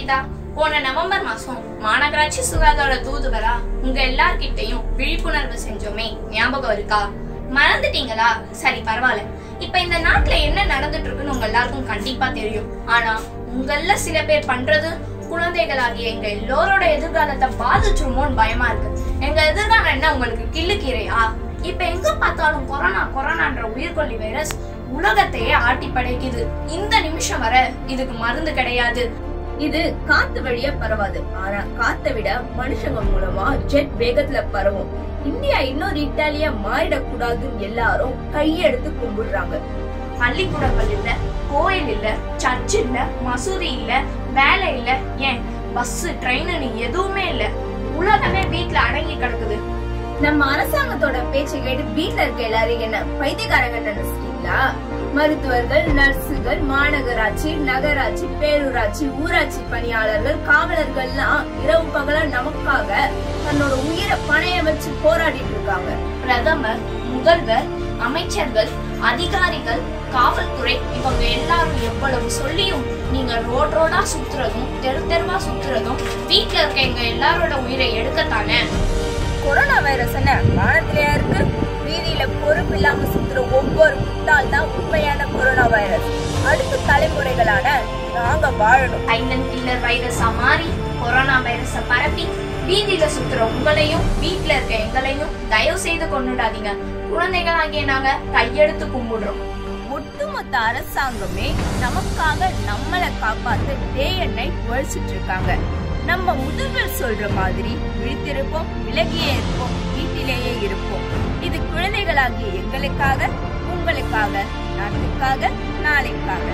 கீதா போன நவம்பர் மாசம் மாநகராட்சி சுகாதார தூதுவரா உங்க எல்லார்கிட்டயும் விழிப்புணர்வு செஞ்சோமே ஞாபகம் இருக்கா மறந்துட்டீங்களா சரி பரவாயில்ல இப்ப இந்த நாட்டுல என்ன நடந்துட்டு இருக்குன்னு உங்க எல்லாருக்கும் கண்டிப்பா தெரியும் ஆனா உங்கள சில பேர் பண்றது குழந்தைகளாகிய எங்க எல்லோரோட எதிர்காலத்தை பாதிச்சிருமோன்னு பயமா இருக்கு எங்க எதிர்காலம் என்ன உங்களுக்கு கிள்ளுக்கீரையா இப்ப எங்க பார்த்தாலும் கொரோனா கொரோனான்ற உயிர்கொல்லி வைரஸ் உலகத்தையே ஆட்டி படைக்குது இந்த நிமிஷம் வரை இதுக்கு மருந்து கிடையாது இது காத்து வழியா பரவாது ஆனா காத்தை விட மனுஷங்க மூலமா ஜெட் வேகத்துல பரவும் இந்தியா இன்னொரு இட்டாலியா மாறிடக்கூடாதுன்னு எல்லாரும் கையெடுத்து கும்பிடுறாங்க பள்ளிக்கூடங்கள் இல்ல கோயில் இல்ல சர்ச் இல்ல மசூதி இல்ல வேலை இல்ல ஏன் பஸ் ட்ரெயின்னு எதுவுமே இல்ல உலகமே வீட்ல அடங்கி கிடக்குது நம்ம அரசாங்கத்தோட பேச்சை கேட்டு வீட்ல இருக்க எல்லாரும் என்ன பைத்தியக்காரங்க நினைச்சிட்டீங்களா மருத்துவர்கள் நர்சுகள் மாநகராட்சி நகராட்சி பேரூராட்சி ஊராட்சி பணியாளர்கள் காவலர்கள்லாம் இரவு பகலா நமக்காக தன்னோட உயிரை பணைய வச்சு போராடிட்டு இருக்காங்க பிரதமர் முதல்வர் அமைச்சர்கள் அதிகாரிகள் காவல்துறை இவங்க எல்லாரும் எவ்வளவு சொல்லியும் நீங்க ரோட் ரோடா சுத்துறதும் தெரு தெருவா சுத்துறதும் வீட்ல இருக்க எங்க எல்லாரோட உயிரை எடுக்கத்தானே கொரோனா வைரஸ் என்ன வானத்திலேயா இருக்கு வீதியில பொறுப்பு இல்லாம சுத்துற ஒவ்வொரு முட்டாள் தான் உண்மையான கொரோனா வைரஸ் அடுத்த தலைமுறைகளான நாங்க வாழணும் ஐலண்ட் கில்லர் வைரஸா மாறி கொரோனா வைரஸ பரப்பி வீதியில சுத்துற உங்களையும் வீட்ல இருக்க எங்களையும் தயவு செய்து கொண்டுடாதீங்க குழந்தைகளாகிய நாங்க கையெடுத்து கும்பிடுறோம் ஒட்டுமொத்த அரசாங்கமே நமக்காக நம்மளை காப்பாத்த டே அண்ட் நைட் உழைச்சிட்டு இருக்காங்க நம்ம முதல்வர் சொல்ற மாதிரி விழித்திருப்போம் விலகியே இருப்போம் வீட்டிலேயே இருப்போம் இது குழந்தைகளாகிய எங்களுக்காக உங்களுக்காக நாட்டுக்காக நாளைக்காக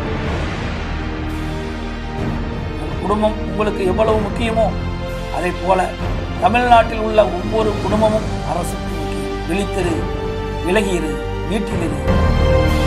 குடும்பம் உங்களுக்கு எவ்வளவு முக்கியமோ அதை போல தமிழ்நாட்டில் உள்ள ஒவ்வொரு குடும்பமும் அரசுக்கு முக்கியம் விழித்திரு விலகியிரு வீட்டிலிரு